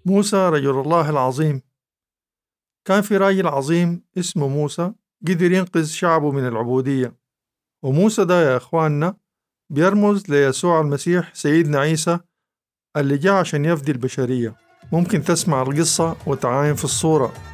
موسى رجل الله العظيم كان في راجل عظيم اسمه موسى قدر ينقذ شعبه من العبودية وموسى ده يا إخواننا بيرمز ليسوع المسيح سيدنا عيسى اللي جاء عشان يفدي البشرية ممكن تسمع القصة وتعاين في الصورة